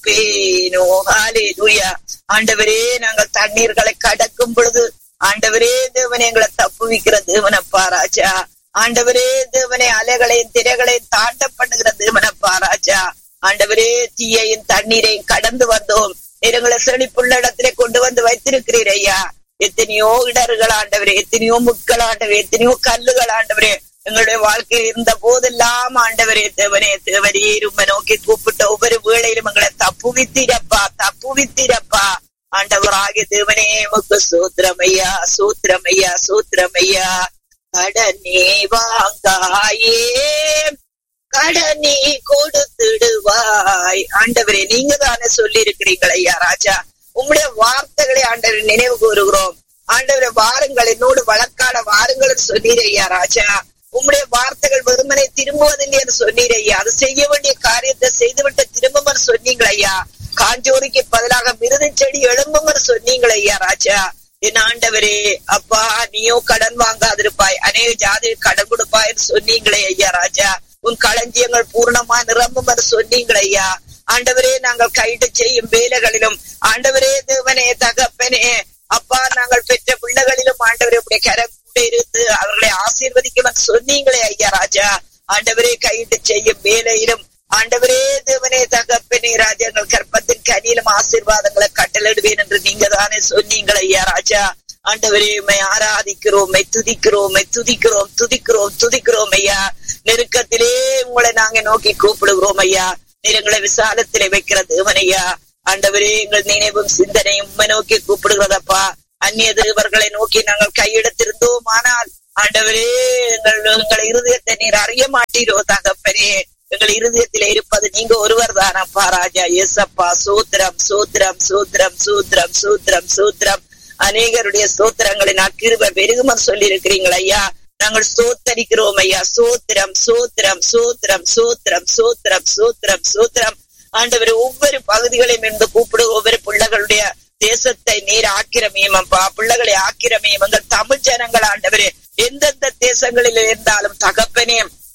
நடப்பேனோ ஹalleluya ஆண்டவரே நாங்கள் தண்ணீர்களை கடக்கும் பொழுது ஆண்டவரே தேவனே எங்களை தப்புவிக்கிற தேவனப்பா ராஜா ஆண்டவரே தேவனே அலைகளையும் திரைகளையும் தாண்ட பண்ணுகிற தேவனப்பா ராஜா ஆண்டவரே தீயையும் தண்ணீரையும் கடந்து வந்தோம் நிறங்களை செழிப்புள்ள இடத்திலே கொண்டு வந்து வைத்திருக்கிறீர் ஐயா எத்தனையோ இடர்கள் ஆண்டவரே எத்தனையோ முட்கள் ஆண்டவரே எத்தனையோ கல்லுகள் ஆண்டவரே எங்களுடைய வாழ்க்கையில் இருந்த போதெல்லாம் ஆண்டவரே தேவனே தேவரே உண்மை நோக்கி கூப்பிட்ட ஒவ்வொரு வேளையிலும் எங்களை தப்புவித்திரப்பா தப்புவித்திரப்பா ஆண்டவராகிய தேவனே உமக்கு சூத்திரமையா சூத்திரமையா சூத்திரமையா கடனே வாங்காயே கடனே கொடுத்துடுவாய் ஆண்டவரே நீங்க தானே சொல்லி இருக்கிறீங்கள் ஐயா ராஜா உம்முடைய வார்த்தைகளை ஆண்டவர் நினைவு கூறுகிறோம் ஆண்டவரை வாருங்கள் என்னோடு வழக்காட வாருங்கள் சொன்னீர் ஐயா ராஜா உம்முடைய வார்த்தைகள் வெறுமனை திரும்புவதில்லை என்று சொன்னீர் ஐயா அது செய்ய வேண்டிய காரியத்தை செய்துவிட்டு திரும்பும் சொன்னீங்கள் ஐயா காஞ்சோரிக்கு பதிலாக மிருது செடி எழும்பும் சொன்னீங்கள் ஐயா ராஜா என் ஆண்டவரே அப்பா நீயோ கடன் வாங்காதிருப்பாய் அநேக ஜாதி கடன் கொடுப்பாய் சொன்னீங்களே ஐயா ராஜா உன் களஞ்சியங்கள் பூர்ணமா நிரம்பும் என்று சொன்னீங்களே ஐயா ஆண்டவரே நாங்கள் கைது செய்யும் வேலைகளிலும் ஆண்டவரே தேவனே தகப்பனே அப்பா நாங்கள் பெற்ற பிள்ளைகளிலும் ஆண்டவரே உடைய கரம் கூட இருந்து அவர்களை ஆசீர்வதிக்கும் சொன்னீங்களே ஐயா ராஜா ஆண்டவரே கையிட்டு செய்யும் வேலையிலும் ஆண்டவரே தேவனே தகப்பனே ராஜா எங்கள் கற்பத்தின் கனியிலும் ஆசீர்வாதங்களை கட்டளிடுவேன் என்று நீங்க தானே சொன்னீங்களே ஐயா ராஜா ஆண்டவரே உண்மை ஆராதிக்கிறோம் உண்மை துதிக்கிறோம் உண்மை துதிக்கிறோம் துதிக்கிறோம் துதிக்கிறோம் ஐயா நெருக்கத்திலே உங்களை நாங்க நோக்கி கூப்பிடுகிறோம் ஐயா நீரங்களை விசாலத்திலே வைக்கிற தேவனையா ஆண்டவரே எங்கள் நினைவும் சிந்தனையும் உண்மை நோக்கி கூப்பிடுகிறதப்பா அந்நிய தேவர்களை நோக்கி நாங்கள் கையெடுத்திருந்தோம் ஆனால் ஆண்டவரே எங்கள் எங்கள் இருதயத்தை நீர் அறிய மாட்டீரோ தகப்பனே எங்கள் இருதயத்திலே இருப்பது நீங்க ஒருவர் தானப்பா ராஜா எஸ்அப்பா சூத்திரம் சூத்திரம் சூத்திரம் சூத்திரம் சூத்திரம் சூத்திரம் அநேகருடைய சோத்திரங்களை நான் கிருப பெருகுமர் சொல்லி இருக்கிறீங்கள் ஐயா நாங்கள் சோத்தரிக்கிறோம் ஐயா சோத்திரம் சோத்திரம் சோத்திரம் சோத்திரம் சோத்திரம் சோத்திரம் சோத்திரம் ஆண்டவர் ஒவ்வொரு பகுதிகளையும் இருந்து கூப்பிடு ஒவ்வொரு பிள்ளைகளுடைய தேசத்தை நீர் ஆக்கிரமியும் அப்பா பிள்ளைகளை ஆக்கிரமியும் எங்கள் தமிழ் ஜனங்கள் ஆண்டவரே எந்தெந்த தேசங்களில் இருந்தாலும் தகப்பனே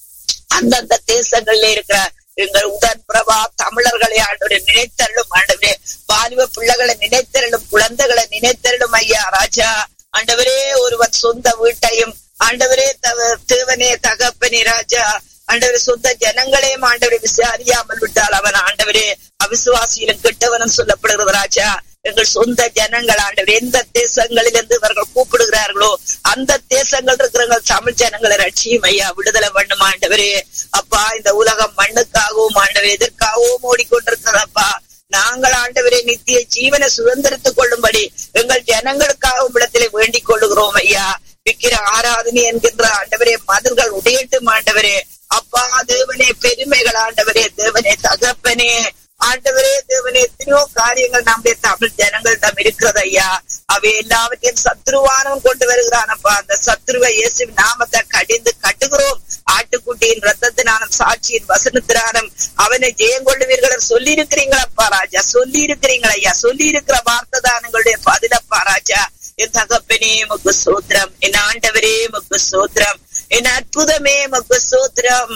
அந்தந்த தேசங்களில் இருக்கிற எங்கள் உடன் பிரபா தமிழர்களை ஆண்டவரை நினைத்தருளும் ஆண்டவரே வாலிப பிள்ளைகளை நினைத்தருளும் குழந்தைகளை நினைத்தருளும் ஐயா ராஜா ஆண்டவரே ஒருவன் சொந்த வீட்டையும் ஆண்டவரே தேவனே தகப்பனே ராஜா ஆண்டவரே சொந்த ஜனங்களையும் ஆண்டவரை விசாரியாமல் விட்டால் அவன் ஆண்டவரே அவிசுவாசியிலும் கெட்டவனும் சொல்லப்படுகிறது ராஜா எங்கள் சொந்த ஜனங்கள் ஆண்டவர் எந்த தேசங்களிலிருந்து இவர்கள் கூப்பிடுகிறார்களோ அந்த தேசங்கள் இருக்கிற தமிழ் ஜனங்களை ரட்சியும் ஐயா விடுதலை பண்ணும் ஆண்டவரே அப்பா இந்த உலகம் மண்ணுக்காகவும் ஆண்டவர் எதற்காகவும் ஓடிக்கொண்டிருக்கிறதப்பா நாங்கள் ஆண்டவரே நித்திய ஜீவனை சுதந்திரத்துக் கொள்ளும்படி எங்கள் ஜனங்களுக்காகவும் இடத்திலே வேண்டிக் கொள்ளுகிறோம் ஐயா விக்கிர ஆராதனை என்கின்ற ஆண்டவரே மதர்கள் உடையட்டும் ஆண்டவரே அப்பா தேவனே பெருமைகள் ஆண்டவரே தேவனே தகப்பனே ஆண்டவரே தேவனே எத்தனையோ காரியங்கள் நம்முடைய தமிழ் ஜனங்களிடம் இருக்கிறது ஐயா அவை எல்லாவற்றையும் சத்ருவானம் கொண்டு வருகிறானப்பா அந்த சத்ருவை இயேசு நாமத்தை கடிந்து கட்டுகிறோம் ஆட்டுக்குட்டியின் ரத்தத்தினாலும் சாட்சியின் வசனத்தினாலும் அவனை ஜெயம் கொள்ளுவீர்கள் சொல்லி இருக்கிறீங்களப்பா ராஜா சொல்லி இருக்கிறீங்களா ஐயா சொல்லி இருக்கிற வார்த்தை தான் எங்களுடைய பதிலப்பா ராஜா என் தகப்பனே முக்கு சோத்திரம் என் ஆண்டவரே முக்கு சோத்திரம் என் அற்புதமே முக்கு சோத்திரம்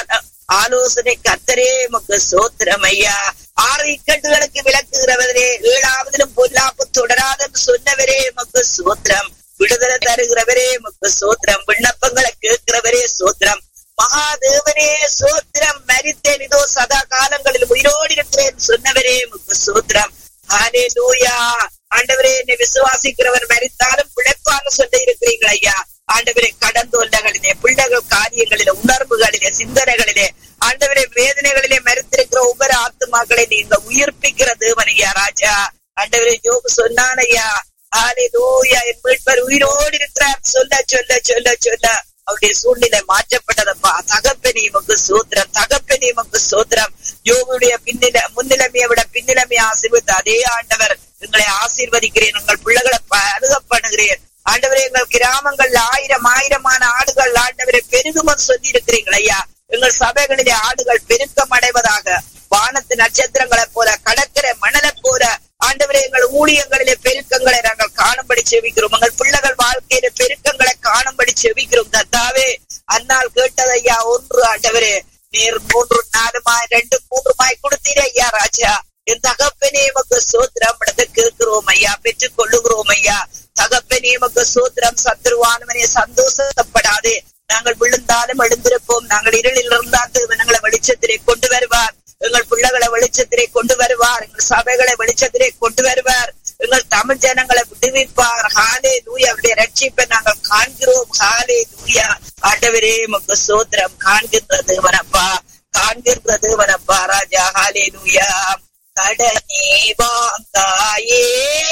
ஆலோசனை கத்தரே முக்கு சோத்திரம் ஐயா ஆறு இக்கட்டுகளுக்கு விளக்குகிறவரே ஏழாவதிலும் பொல்லாப்பு தொடராதன்னு சொன்னவரே முக்கு சோத்திரம் விடுதலை தருகிறவரே முக்கு சோத்திரம் விண்ணப்பங்களை கேட்கிறவரே சோத்திரம் மகாதேவனே சோத்திரம் மரித்தேன் இதோ சதா காலங்களில் உயிரோடு இருக்கிறேன் சொன்னவரே முக்கு சோத்திரம் ஆனே லூயா ஆண்டவரே என்னை விசுவாசிக்கிறவர் மறித்தாலும் பிழைப்பான்னு சொல்லி இருக்கிறீங்களா ஐயா ஆண்டவரே கடந்தோண்டகளிலே பிள்ளைகள் காரியங்களிலே உணர்வுகளிலே சிந்தனைகளிலே ஆண்டவரே வேதனைகளிலே மறுத்திருக்கிற ஒவ்வொரு ஆத்துமாக்களை நீங்க உயிர்ப்பிக்கிற தேவனையா ராஜா ஆண்டவரே ஜோபு சொன்னானையா ஆலே லூயா என் மீட்பர் உயிரோடு இருக்கிறார் சொல்ல சொல்ல சொல்ல சொல்ல அவருடைய சூழ்நிலை மாற்றப்பட்டதப்பா தகப்பனி உமக்கு சோத்திரம் தகப்பனி உமக்கு சோத்திரம் யோகுடைய பின்னில முன்னிலைமையை விட பின்னிலைமையை ஆசீர்வதித்த அதே ஆண்டவர் எங்களை ஆசீர்வதிக்கிறேன் உங்கள் பிள்ளைகளை அழுக பண்ணுகிறேன் ஆண்டவரே எங்கள் கிராமங்கள்ல ஆயிரம் ஆயிரமான ஆடுகள் ஆண்டவரை பெருகுமன் சொல்லி இருக்கிறீர்கள் ஐயா எங்கள் சபைகளிலே ஆடுகள் பெருக்கம் அடைவதாக வானத்து நட்சத்திரங்களை போல கடற்கரை மணலை போல ஆண்டவரே எங்கள் ஊழியங்களிலே பெருக்கங்களை நாங்கள் காணும்படி செவிக்கிறோம் எங்கள் பிள்ளைகள் வாழ்க்கையில பெருக்கங்களை காணும்படி செவிக்கிறோம் தத்தாவே அன்னால் கேட்டதையா ஒன்று ஆண்டவரே நீர் மூன்று நாலுமாய் ரெண்டு மூன்றுமாய் கொடுத்தீரே ஐயா ராஜா எந்த தகப்பனே மக்கு சோத்திரம் இடத்தை கேட்கிறோம் ஐயா பெற்றுக் கொள்ளுகிறோம் ஐயா தகப்பனே மக்கு சோத்திரம் சத்துருவானவனே சந்தோஷப்படாதே நாங்கள் விழுந்தாலும் எழுந்திருப்போம் நாங்கள் இருளில் இருந்தால் தேவனங்களை வெளிச்சத்திலே கொண்டு வருவார் எங்கள் பிள்ளைகளை வெளிச்சத்திலே கொண்டு வருவார் எங்கள் சபைகளை வெளிச்சத்திலே கொண்டு வருவார் எங்கள் தமிழ் ஜனங்களை விடுவிப்பார் ஹாலே லூயா அவருடைய ரட்சிப்பை நாங்கள் காண்கிறோம் ஹாலே லூயா ஆண்டவரே முக்கு சோத்திரம் காண்கின்ற தேவனப்பா காண்கின்ற தேவனப்பா ராஜா ஹாலே லூயா கடனே வாங்காயே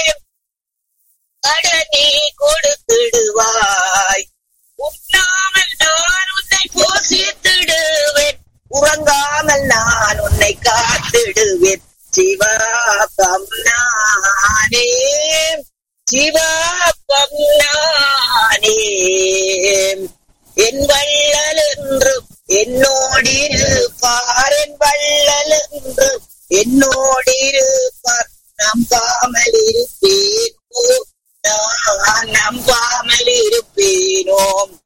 கடனே கொடுத்திடுவாய் உண்ணாமல் நான் உன்னை போஷித்திடுவேன் உறங்காமல் நான் உன்னை காத்திடுவேன் சிவாபம் நானே சிவாபம் நானே என் வள்ளல் என்றும் என்னோடிருப்பார் என் வள்ளல் என்றும் என்னோடிருப்பார் நம்பாமல் இருப்பேனோ நான் நம்பாமல் இருப்பேனோ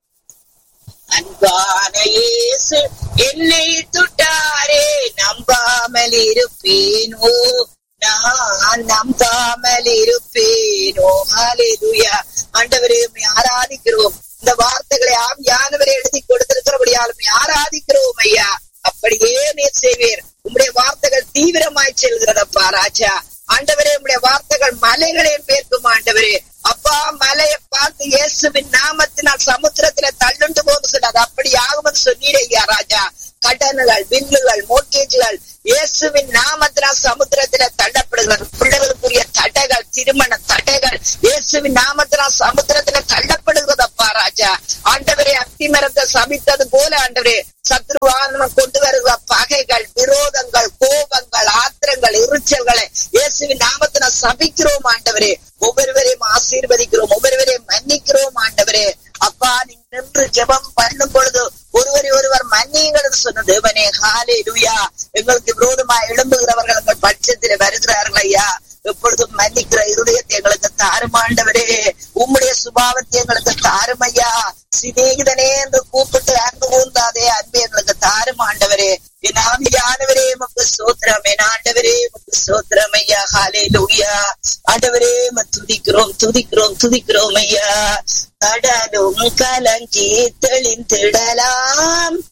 அன்பான இயேசு என்னை தொட்டாரே நம்பாமல் இருப்பேனோ நான் நம்பாமல் இருப்பேனோ ஹalleluya ஆண்டவரே உம்மை ஆராதிக்கிறோம் இந்த வார்த்தைகளை ஆவியானவரை எழுதி கொடுத்திருக்கிறபடியால் உம்மை ஆராதிக்கிறோம் ஐயா அப்படியே நீர் செய்வீர் உம்முடைய வார்த்தைகள் தீவிரமாய் செல்கிறதப்பா ராஜா ஆண்டவரே உம்முடைய வார்த்தைகள் மலைகளையும் பேர்க்கும் ஆண்டவரே அப்பா மலையை பார்த்து இயேசுவின் நாமத்தினால் சமுத்திரத்துல தள்ளுண்டு போது சொன்னது அப்படி ஆகும்னு சொன்னீரே ஐயா ராஜா கடன்கள் வில்லுகள் மோட்டேஜுகள் இயேசுவின் நாமத்தினால் சமுத்திரத்தில தள்ளப்படுகிறது பிள்ளைகளுக்குரிய தடைகள் திருமண தடைகள் இயேசுவின் நாமத்தினால் சமுத்திரத்தில தள்ளப்படுகிறதப்பா ராஜா ஆண்டவரே அத்திமரத்தை சபித்தது போல ஆண்டவரே சத்ருவானம் கொண்டு வருகிற பகைகள் விரோதங்கள் கோபங்கள் ஆத்திரங்கள் எரிச்சல்களை இயேசுவின் நாமத்தின சபிக்கிறோம் ஆண்டவரே ஒவ்வொருவரையும் ஆசீர்வதிக்கிறோம் ஒவ்வொருவரையும் மன்னிக்கிறோம் ஆண்டவரே அப்பா நீ நின்று ஜெபம் பண்ணும் பொழுது ஒருவரை ஒருவர் மன்னியுங்கள் சொன்ன தேவனே ஹாலே லூயா எங்களுக்கு விரோதமா எழும்புகிறவர்கள் எங்கள் பட்சத்தில் வருகிறார்கள் ஐயா எப்பொழுதும் மன்னிக்கிற இருதயத்தை எங்களுக்கு தாருமாண்டவரே உம்முடைய சுபாவத்தை எங்களுக்கு தாருமையா சிநேகிதனே என்று கூப்பிட்டு அன்பு கூர்ந்தாதே அன்பு எங்களுக்கு தாருமாண்டவரே என் ஆவியானவரே முக்கு சோத்திரம் என் ஆண்டவரே முக்கு சோத்திரம் ஐயா ஹாலே லூயா ஆண்டவரே துதிக்கிறோம் துதிக்கிறோம் துதிக்கிறோம் ஐயா கடலும் கலங்கி தெளிந்திடலாம்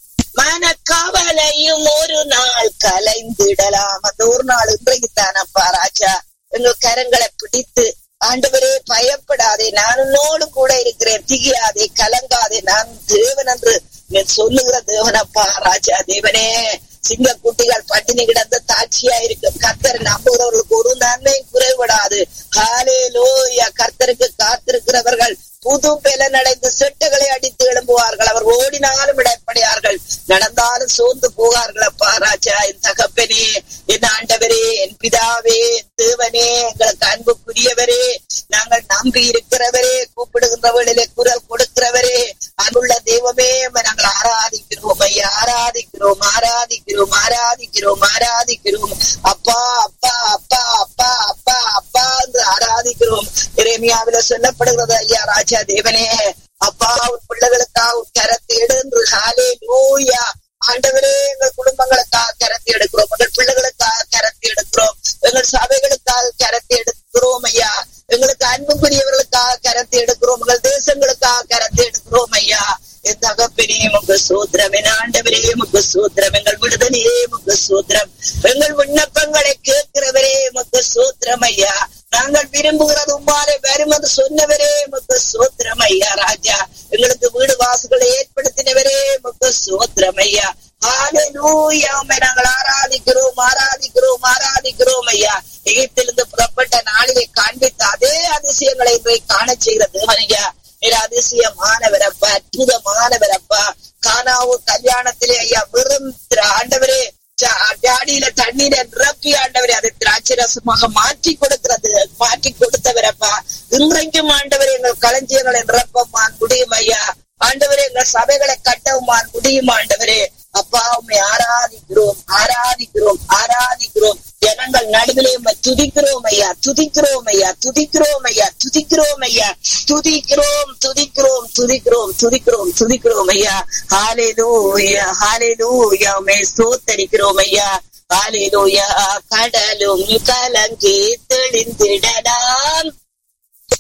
மனக்கவலையும் ஒரு நாள் கலைந்திடலாம் அந்த ஒரு நாள் இன்றைக்கு தானப்பா ராஜா எங்கள் கரங்களை பிடித்து ஆண்டவரே பயப்படாதே நான் உன்னோடு கூட இருக்கிறேன் திகியாதே கலங்காதே நான் தேவன் என்று நீ சொல்லுகிற தேவனப்பா ராஜா தேவனே சிங்க குட்டிகள் பட்டினி கிடந்த தாட்சியா இருக்கும் கர்த்தர் நம்புகிறவர்களுக்கு ஒரு நன்மையும் குறைவிடாது ஹாலே லோயா கர்த்தருக்கு காத்திருக்கிறவர்கள் புது பெலன் அடைந்து செட்டுகளை அடித்து எழும்புவார்கள் அவர் ஓடினாலும் இடப்படையார்கள் நடந்தாலும் சோர்ந்து போவார்கள் அப்பா ராஜா என் தகப்பனே என் ஆண்டவரே என் பிதாவே என் தேவனே எங்களுக்கு அன்புக்குரியவரே நாங்கள் நம்பி இருக்கிறவரே கூப்பிடுகின்றவர்களிலே குரல் கொடுக்கிறவரே அன்புள்ள தெய்வமே நாங்கள் ஆராதிக்கிறோம் ஐயா ஆராதிக்கிறோம் ஆராதிக்கிறோம் ஆராதிக்கிறோம் ஆராதிக்கிறோம் அப்பா அப்பா அப்பா அப்பா அப்பா அப்பா என்று ஆராதிக்கிறோம் இறைமையாவில சொல்லப்படுகிறது ஐயா ராஜா தேவனே அப்பா உன் பிள்ளைகளுக்காக உன் கரத்தை எடுன்று ஹாலே லூயா ஆண்டவரே எங்கள் குடும்பங்களுக்காக கரத்தை எடுக்கிறோம் எங்கள் பிள்ளைகளுக்காக கரத்தை எடுக்கிறோம் எங்கள் சபைகளுக்காக கரத்தை எடுக்கிறோம் ஐயா எங்களுக்கு அன்புக்குரியவர்களுக்காக கரத்தை எடுக்கிறோம் எங்கள் தேசங்களுக்காக கரத்தை எடுக்கிறோம் ஐயா என் தகப்பனே முக சூத்திரம் என் ஆண்டவரே முக சூத்திரம் எங்கள் விடுதலையே முக சூத்திரம் எங்கள் விண்ணப்பங்களை கேட்கிறவரே முக சூத்திரம் ஐயா நாங்கள் விரும்புகிறது உம்மாலே வரும் என்று சொன்னவரே முக சோத்திரம் ஐயா ராஜா எங்களுக்கு வீடு வாசுகளை ஏற்படுத்தினவரே முக சோத்திரம் ஐயா ஹalleluya உம்மை நாங்கள் ஆராதிக்கிறோம் ஆராதிக்கிறோம் ஆராதிக்கிறோம் ஐயா எகிப்திலிருந்து புறப்பட்ட நாளிலே காண்பித்த அதே அதிசயங்களை இன்றைக்கு காண செய்கிற தேவன் ஐயா மிக அதிசயமானவரப்பா அற்புதமானவரப்பா காணாவு கல்யாணத்திலே ஐயா வெறும் ஆண்டவரே ஜாடியில தண்ணீரை நிரப்பி ஆண்டவரே அதை திராட்சை ரசமாக மாற்றி கொடுக்கிறது மாற்றி கொடுத்தவரப்பா இன்றைக்கும் ஆண்டவரே எங்கள் களஞ்சியங்களை நிரப்பமான் முடியும் ஐயா ஆண்டவரே எங்கள் சபைகளை கட்டவுமான் முடியும் ஆண்டவரே அப்பா உண்மை ஆராதிக்கிறோம் ஆராதிக்கிறோம் ஆராதிக்கிறோம் ஜனங்கள் நடுவிலே துதிக்கிறோம் ஐயா துதிக்கிறோம் ஐயா துதிக்கிறோம் ஐயா துதிக்கிறோம் ஐயா துதிக்கிறோம் துதிக்கிறோம் துதிக்கிறோம் துதிக்கிறோம் துதிக்கிறோம் ஐயா ஹாலே லூயா ஹாலே லூயா உண்மை சோத்தரிக்கிறோம் ஐயா ஹalleluya கடலும் கலங்கி தெளிந்திடலாம்